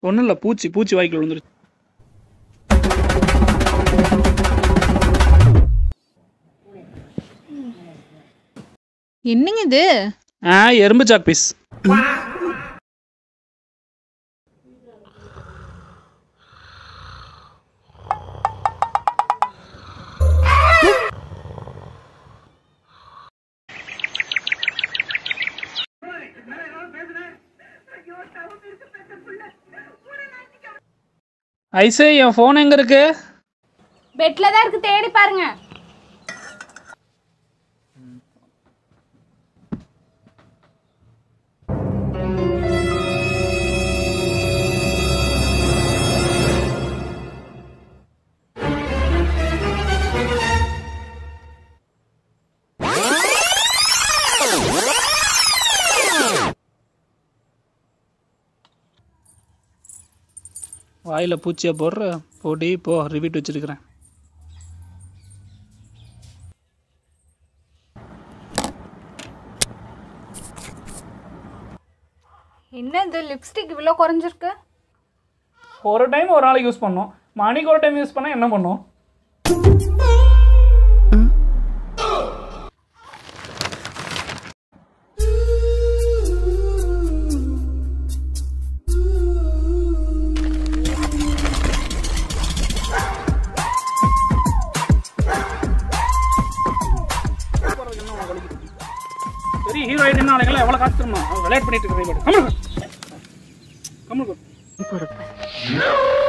ஒன்றும் இல்லை பூச்சி பூச்சி வாய்க்குள்ள விழுந்துருச்சு என்னங்க இது ஆ எறும்பு சாக் பீஸ் ஐசே என் ஃபோன் எங்க இருக்கு பெட்ல தான் இருக்கு தேடி பாருங்க வாயில் பூச்சியை போடுற போடி போ ரிவீட் வச்சிருக்கிறேன் என்ன இது லிப்ஸ்டிக் இவ்வளோ குறைஞ்சிருக்கு ஒரு டைம் ஒரு நாளைக்கு யூஸ் பண்ணோம் மணிக்கு ஒரு டைம் யூஸ் பண்ணால் என்ன பண்ணும் பெரிய ஹீரோ ஆயிட்டு நாளைக்கெல்லாம் எவ்வளோ காசு தரணும் விளையாட்டு பண்ணிட்டு இருக்கிறேன் கமல் கமல்